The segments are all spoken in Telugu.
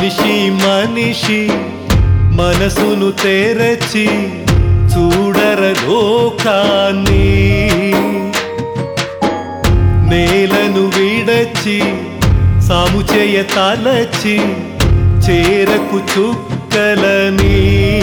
మనిషి మనిషి మనసును తెరచి చూడర లోకాన్ని నేలను విడచి సాము చేయ తలచి చేరకు చుక్కలని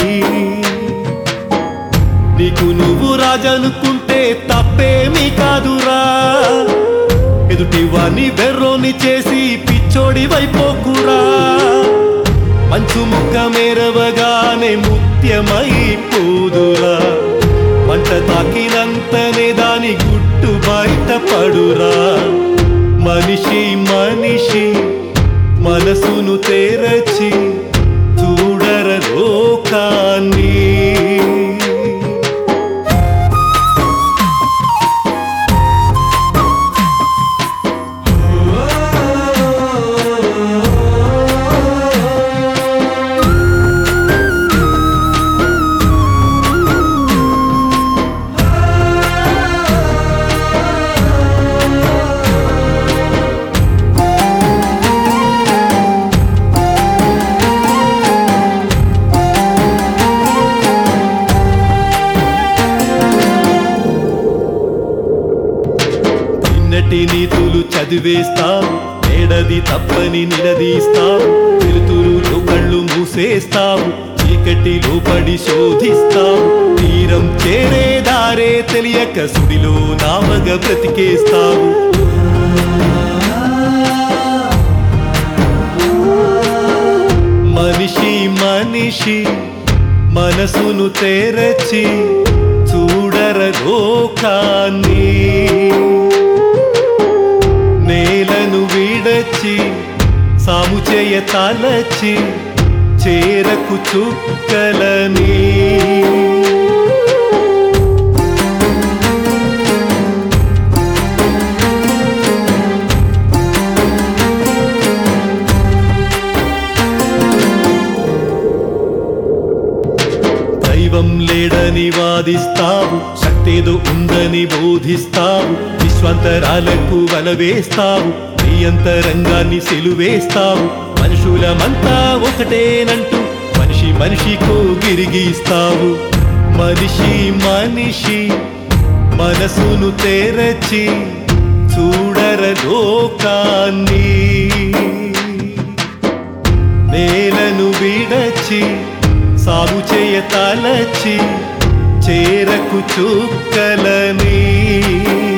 నీకు నువ్వు రాజనుకుంటే తప్పేమీ కాదురా ఎదుటి వాణ్ణి బెర్రోని చేసి పిచ్చోడి వైపోకురా మంచు ముక్క మెరవగానే ముత్యమై పోదురా మంట తాకినంతనే దాని గుట్టు బయట పడురా మనిషి మనిషి మనసును తెరచి చూడర లోకాన్ని నిన్నటి నీతులు చదివేస్తావు ఏడది తప్పని నిలదీస్తావు వెలుతురులో కళ్ళు మూసేస్తావు చీకటిలో పడి శోధిస్తావు తీరం చేరే దారే తెలియక సుడిలో నామగ బ్రతికేస్తావు మనిషి మనిషి మనసును తెరచి చూడర లోకాన్ని నేలను విడచి సాము చేయ తలచి చేరకు చుక్కలని దైవం లేడని వాదిస్తావు శక్తేదో ఉందని బోధిస్తావు విశ్వంతరాలకు వలవేస్తావు నీ అంతరంగాన్ని సెలువేస్తావు మనుషులమంతా ఒకటేనంటూ మనిషి మనిషికో గిరిగిస్తావు మనిషి మనిషి మనసును తెరచి చూడర లోకాన్ని నేలను విడచి సాగు చేయ తలచి చేరకు చుక్కలని